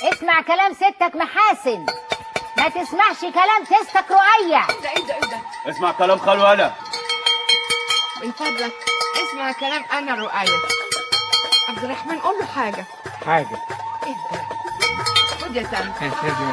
اسمع كلام ستك محاسن ما تسمعش كلام تستك رؤية ده ايه ده ايه ده اسمع كلام خالو انا من فضلك اسمع كلام انا رؤية عبد الرحمن قول له حاجة حاجة ايه ده خد يا سامي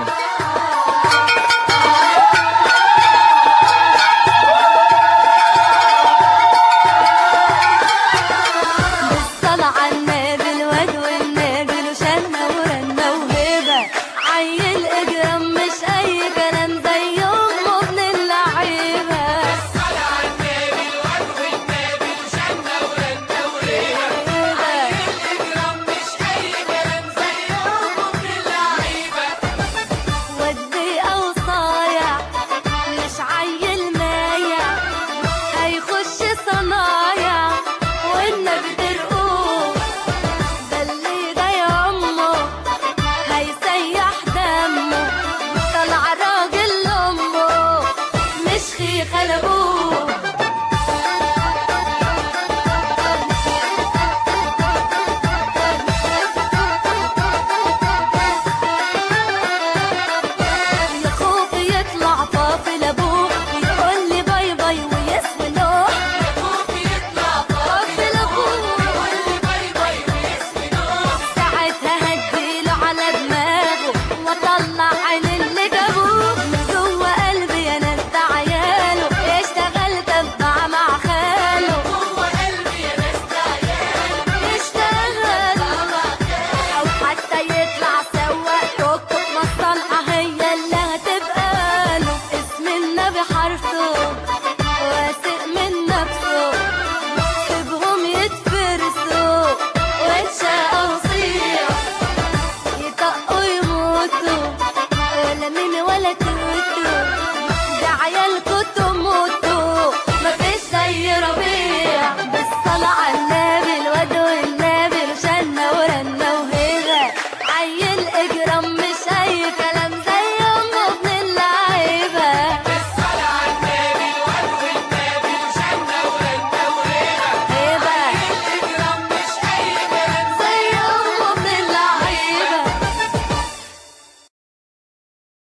بالصلاة على النبي الواد والنبي له شنة ورنة وهبة عيل اجرام مش أي كلام زي أمه ابن اللعيبة بالصلاة على النبي الواد والنبي له شنة ورنة وهبة عيل اجرام مش أي كلام زي أمه ابن اللعيبة ودي أو صايع مش عيل مايع هيخش صنايع والنبي ترقوه ده اللي جاي عمه هيسيح دمه طلع راجل لامه مش خيخ لابوه يا خوفي يطلع طافي لابوه يقول لي باي باي ويسوي نوح يا خوفي يطلع طافي لابوه يقول لي باي باي ويسوي نوح ساعتها هديله على دماغه واطلع عين اللي جابوه من جوه قلبي يا ناس ده عياله اشتغل تبع مع خاله جوه قلبي يا ناس ده عياله اشتغل او حتى يطلع سواق توك توك ما الصنعة هي اللي هتبقى له اسم النبي حرفه واثق من نفسه سيبهم يتفرسوا واتشقى وصيع يطقوا يموتوا ولا مين ولا توتو ده عيالكوا تموتوا مفيش زي ربيع بالصلاة على النبي الواد والنبي له شنة ورنة وهبة عيل اجرام مش اي كلام